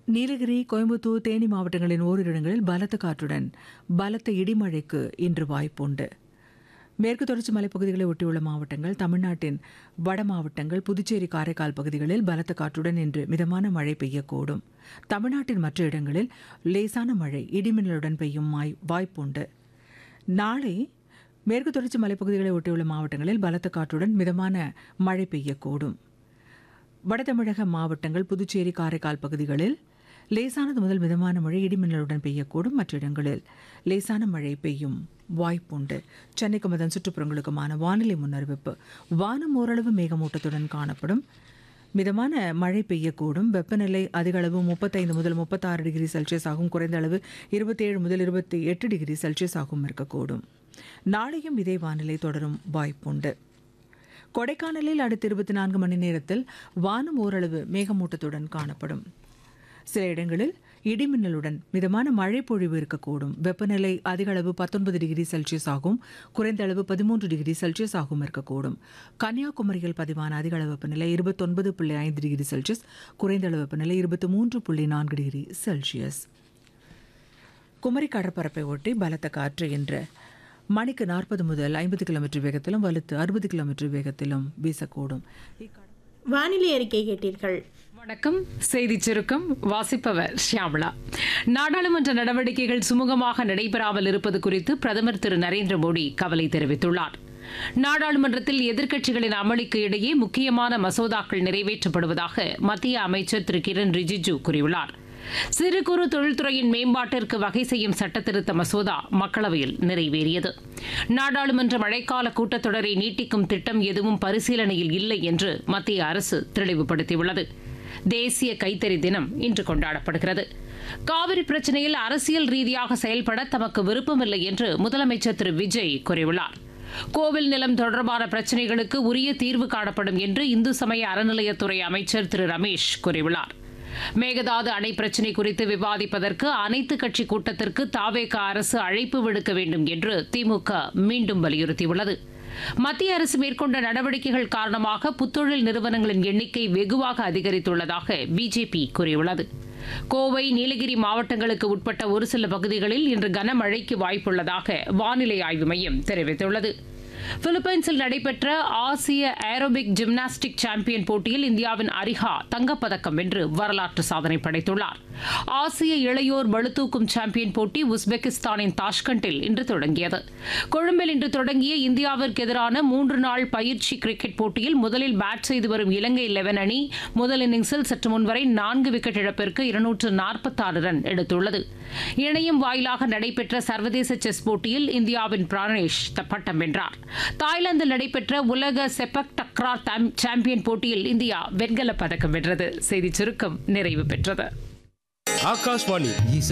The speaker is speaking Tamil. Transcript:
நீலகிரி கோயம்புத்தூர் தேனி மாவட்டங்களின் ஓரிரு இடங்களில் பலத்த காற்றுடன் பலத்த இடிமழைக்கு இன்று வாய்ப்புண்டு மேற்கு தொடர்ச்சி மலைப்பகுதிகளை ஒட்டியுள்ள மாவட்டங்கள் தமிழ்நாட்டின் வட மாவட்டங்கள் புதுச்சேரி காரைக்கால் பகுதிகளில் பலத்த காற்றுடன் இன்று மிதமான மழை பெய்யக்கூடும் தமிழ்நாட்டின் மற்ற இடங்களில் லேசான மழை இடிமின்னலுடன் பெய்யும் மாய்- வாய்ப்புண்டு நாளை மேற்கு தொடர்ச்சி மலைப்பகுதிகளை ஒட்டியுள்ள மாவட்டங்களில் பலத்த காற்றுடன் மிதமான மழை பெய்யக்கூடும் வட தமிழக மாவட்டங்கள் புதுச்சேரி காரைக்கால் பகுதிகளில் லேசானது முதல் மிதமான மழை இடிமின்னலுடன் பெய்யக்கூடும் மற்ற இடங்களில் லேசான மழை பெய்யும் வாய்ப்புண்டு சென்னைக்கும் அதன் சுற்றுப்புறங்களுக்குமான வானிலை முன்னறிவிப்பு வானம் ஓரளவு மேகமூட்டத்துடன் காணப்படும் மிதமான மழை பெய்யக்கூடும் வெப்பநிலை அதிக அளவு முப்பத்தைந்து முதல் முப்பத்தாறு டிகிரி செல்சியஸ் ஆகும் குறைந்த அளவு இருபத்தேழு முதல் இருபத்தி எட்டு டிகிரி செல்சியஸ் ஆகும் இருக்கக்கூடும் நாளையும் இதே வானிலை தொடரும் வாய்ப்புண்டு கொடைக்கானலில் அடுத்த இருபத்தி நான்கு மணி நேரத்தில் வானம் ஓரளவு மேகமூட்டத்துடன் காணப்படும் சில இடங்களில் இடிமின்னலுடன் மிதமான மழை பொழிவு இருக்கக்கூடும் வெப்பநிலை அதிக அளவு பத்தொன்பது டிகிரி செல்சியஸ் ஆகும் குறைந்த அளவு பதிமூன்று டிகிரி செல்சியஸ் ஆகும் இருக்கக்கூடும் கன்னியாகுமரியில் பதிவான அதிக அளவு வெப்பநிலை இருபத்தொன்பது புள்ளி ஐந்து டிகிரி செல்சியஸ் குறைந்த அளவு வெப்பநிலை இருபத்தி மூன்று புள்ளி நான்கு டிகிரி செல்சியஸ் குமரி கடற்பரப்பை ஒட்டி பலத்த காற்று என்ற மணிக்கு நாற்பது முதல் ஐம்பது கிலோமீட்டர் வேகத்திலும் வலுத்து அறுபது கிலோமீட்டர் வேகத்திலும் வீசக்கூடும் வானிலை அறிக்கை கேட்டீர்கள் வணக்கம் செய்தி சுருக்கம் வாசிப்பவர் ஷியாமளா நாடாளுமன்ற நடவடிக்கைகள் சுமூகமாக நடைபெறாமல் இருப்பது குறித்து பிரதமர் திரு நரேந்திர மோடி கவலை தெரிவித்துள்ளார் நாடாளுமன்றத்தில் எதிர்க்கட்சிகளின் அமளிக்கு இடையே முக்கியமான மசோதாக்கள் நிறைவேற்றப்படுவதாக மத்திய அமைச்சர் திரு கிரண் ரிஜிஜு கூறியுள்ளார் சிறு குறு தொழில்துறையின் மேம்பாட்டிற்கு வகை செய்யும் சட்டத்திருத்த மசோதா மக்களவையில் நிறைவேறியது நாடாளுமன்ற மழைக்கால கூட்டத்தொடரை நீட்டிக்கும் திட்டம் எதுவும் பரிசீலனையில் இல்லை என்று மத்திய அரசு தெளிவுபடுத்தியுள்ளது தேசிய கைத்தறி தினம் இன்று கொண்டாடப்படுகிறது காவிரி பிரச்சனையில் அரசியல் ரீதியாக செயல்பட தமக்கு விருப்பமில்லை என்று முதலமைச்சர் திரு விஜய் கூறியுள்ளார் கோவில் நிலம் தொடர்பான பிரச்சனைகளுக்கு உரிய தீர்வு காணப்படும் என்று இந்து சமய அறநிலையத்துறை அமைச்சர் திரு ரமேஷ் கூறியுள்ளார் மேகதாது அணை பிரச்சினை குறித்து விவாதிப்பதற்கு அனைத்து கட்சி கூட்டத்திற்கு தாவேக அரசு அழைப்பு விடுக்க வேண்டும் என்று திமுக மீண்டும் வலியுறுத்தியுள்ளது மத்திய அரசு மேற்கொண்ட நடவடிக்கைகள் காரணமாக புத்தொழில் நிறுவனங்களின் எண்ணிக்கை வெகுவாக அதிகரித்துள்ளதாக பிஜேபி கூறியுள்ளது கோவை நீலகிரி மாவட்டங்களுக்கு உட்பட்ட ஒரு சில பகுதிகளில் இன்று கனமழைக்கு வாய்ப்புள்ளதாக வானிலை ஆய்வு மையம் தெரிவித்துள்ளது பிலிப்பைன்ஸில் நடைபெற்ற ஆசிய ஏரோபிக் ஜிம்னாஸ்டிக் சாம்பியன் போட்டியில் இந்தியாவின் அரிஹா தங்கப்பதக்கம் வென்று வரலாற்று சாதனை படைத்துள்ளார் ஆசிய இளையோர் பளுதூக்கும் சாம்பியன் போட்டி உஸ்பெகிஸ்தானின் தாஷ்கண்டில் இன்று தொடங்கியது கொழும்பில் இன்று தொடங்கிய இந்தியாவிற்கு எதிரான மூன்று நாள் பயிற்சி கிரிக்கெட் போட்டியில் முதலில் பேட் செய்து வரும் இலங்கை லெவன் அணி முதல் இன்னிங்ஸில் சற்று முன்வரை நான்கு விக்கெட் இழப்பிற்கு இருநூற்று நாற்பத்தாறு ரன் எடுத்துள்ளது இணையம் வாயிலாக நடைபெற்ற சர்வதேச செஸ் போட்டியில் இந்தியாவின் பிரானேஷ் பட்டம் வென்றார் தாய்லாந்தில் நடைபெற்ற உலக செப்பக் டக்ரார் சாம்பியன் போட்டியில் இந்தியா வெண்கலப் பதக்கம் வென்றது செய்திச் சுருக்கம் நிறைவு பெற்றது ஆகாஷ்வாணி இசை